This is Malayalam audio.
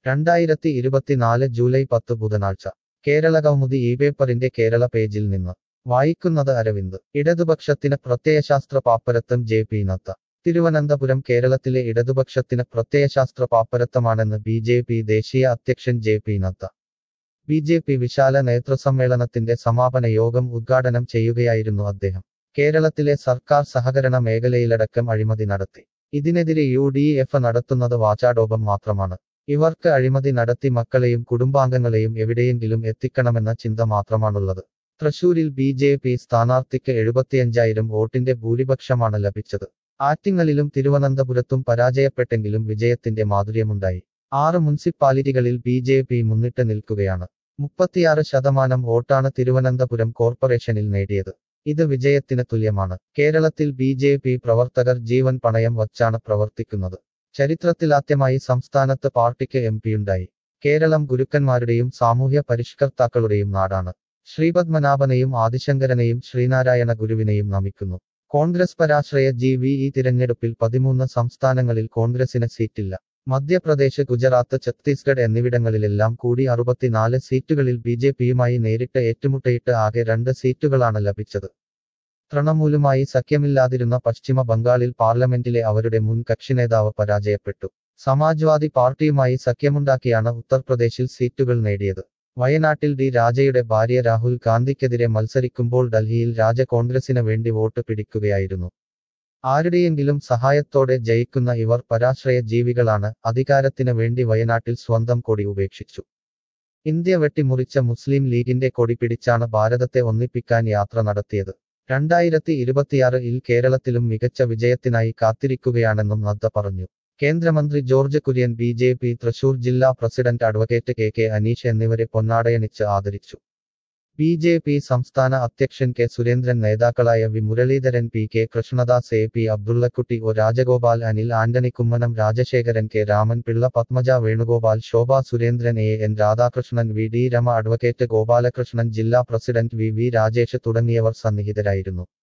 രണ്ടായിരത്തി ഇരുപത്തിനാല് ജൂലൈ പത്ത് ബുധനാഴ്ച കേരള കൗമുദി ഈ പേപ്പറിന്റെ കേരള പേജിൽ നിന്ന് വായിക്കുന്നത് അരവിന്ദ് ഇടതുപക്ഷത്തിന് പ്രത്യയശാസ്ത്ര പാപ്പരത്തം ജെ പി നദ്ദ തിരുവനന്തപുരം കേരളത്തിലെ ഇടതുപക്ഷത്തിന് പ്രത്യയശാസ്ത്ര പാപ്പരത്തമാണെന്ന് ബി ജെ പി ദേശീയ അധ്യക്ഷൻ J P Nadda B J P വിശാല നേതൃസമ്മേളനത്തിന്റെ സമാപന യോഗം ഉദ്ഘാടനം ചെയ്യുകയായിരുന്നു അദ്ദേഹം കേരളത്തിലെ സർക്കാർ സഹകരണ മേഖലയിലടക്കം അഴിമതി നടത്തി ഇതിനെതിരെ യു ഡി എഫ് നടത്തുന്നത് വാചാടോപം മാത്രമാണ് ഇവർക്ക് അഴിമതി നടത്തി മക്കളെയും കുടുംബാംഗങ്ങളെയും എവിടെയെങ്കിലും എത്തിക്കണമെന്ന ചിന്ത മാത്രമാണുള്ളത് തൃശൂരിൽ ബി ജെ പി സ്ഥാനാർത്ഥിക്ക് എഴുപത്തിയഞ്ചായിരം വോട്ടിന്റെ ഭൂരിപക്ഷമാണ് ലഭിച്ചത് ആറ്റിങ്ങലിലും തിരുവനന്തപുരത്തും പരാജയപ്പെട്ടെങ്കിലും വിജയത്തിന്റെ മാധുര്യമുണ്ടായി ആറ് മുനിസിപ്പാലിറ്റികളിൽ ബി ജെ പി മുന്നിട്ട് നിൽക്കുകയാണ് മുപ്പത്തിയാറ് ശതമാനം വോട്ടാണ് തിരുവനന്തപുരം കോർപ്പറേഷനിൽ നേടിയത് ഇത് വിജയത്തിന് തുല്യമാണ് കേരളത്തിൽ ബി ജെ പി പ്രവർത്തകർ ജീവൻ പണയം വച്ചാണ് പ്രവർത്തിക്കുന്നത് ചരിത്രത്തിലാദ്യമായി സംസ്ഥാനത്ത് പാർട്ടിക്ക് എം പിയുണ്ടായി കേരളം ഗുരുക്കന്മാരുടെയും സാമൂഹ്യ പരിഷ്കർത്താക്കളുടെയും നാടാണ് ശ്രീപത്മനാഭനെയും ആദിശങ്കരനെയും ശ്രീനാരായണ ഗുരുവിനെയും നമിക്കുന്നു കോൺഗ്രസ് പരാശ്രയ ജി വി ഈ തിരഞ്ഞെടുപ്പിൽ പതിമൂന്ന് സംസ്ഥാനങ്ങളിൽ കോൺഗ്രസിന് സീറ്റില്ല മധ്യപ്രദേശ് ഗുജറാത്ത് ഛത്തീസ്ഗഡ് എന്നിവിടങ്ങളിലെല്ലാം കൂടി അറുപത്തിനാല് സീറ്റുകളിൽ ബി ജെ പിയുമായി നേരിട്ട് ഏറ്റുമുട്ടയിട്ട് ആകെ രണ്ട് സീറ്റുകളാണ് ലഭിച്ചത് തൃണമൂലുമായി സഖ്യമില്ലാതിരുന്ന പശ്ചിമ ബംഗാളിൽ പാർലമെന്റിലെ അവരുടെ മുൻ കക്ഷിനേതാവ് പരാജയപ്പെട്ടു സമാജ്വാദി പാർട്ടിയുമായി സഖ്യമുണ്ടാക്കിയാണ് ഉത്തർപ്രദേശിൽ സീറ്റുകൾ നേടിയത് വയനാട്ടിൽ ഡി രാജയുടെ ഭാര്യ രാഹുൽ ഗാന്ധിക്കെതിരെ മത്സരിക്കുമ്പോൾ ഡൽഹിയിൽ രാജ കോൺഗ്രസിന് വേണ്ടി വോട്ട് പിടിക്കുകയായിരുന്നു ആരുടെയെങ്കിലും സഹായത്തോടെ ജയിക്കുന്ന ഇവർ പരാശ്രയ ജീവികളാണ് അധികാരത്തിന് വേണ്ടി വയനാട്ടിൽ സ്വന്തം കൊടി ഉപേക്ഷിച്ചു ഇന്ത്യ വെട്ടിമുറിച്ച മുസ്ലിം ലീഗിന്റെ കൊടി പിടിച്ചാണ് ഭാരതത്തെ ഒന്നിപ്പിക്കാൻ യാത്ര നടത്തിയത് രണ്ടായിരത്തി ഇരുപത്തിയാറിൽ കേരളത്തിലും മികച്ച വിജയത്തിനായി കാത്തിരിക്കുകയാണെന്നും നദ്ദ പറഞ്ഞു കേന്ദ്രമന്ത്രി George Kurian B J P Thrissur ജില്ലാ president advocate K K Aneesh എന്നിവരെ പൊന്നാടയണിച്ച് ആദരിച്ചു ബി ജെ പി സംസ്ഥാന അധ്യക്ഷൻ കെ സുരേന്ദ്രൻ നേതാക്കളായ V Muraleedharan P K Krishnadas A P Abdullakutty O Rajagopal Anil Antony Kummanam Rajasekharan K Raman Pillai Padmaja Venugopal Shobha Surendran A N Radhakrishnan V D Rama advocate Gopalakrishnan ജില്ലാ പ്രസിഡന്റ് വി വി രാജേഷ് തുടങ്ങിയവർ സന്നിഹിതരായിരുന്നു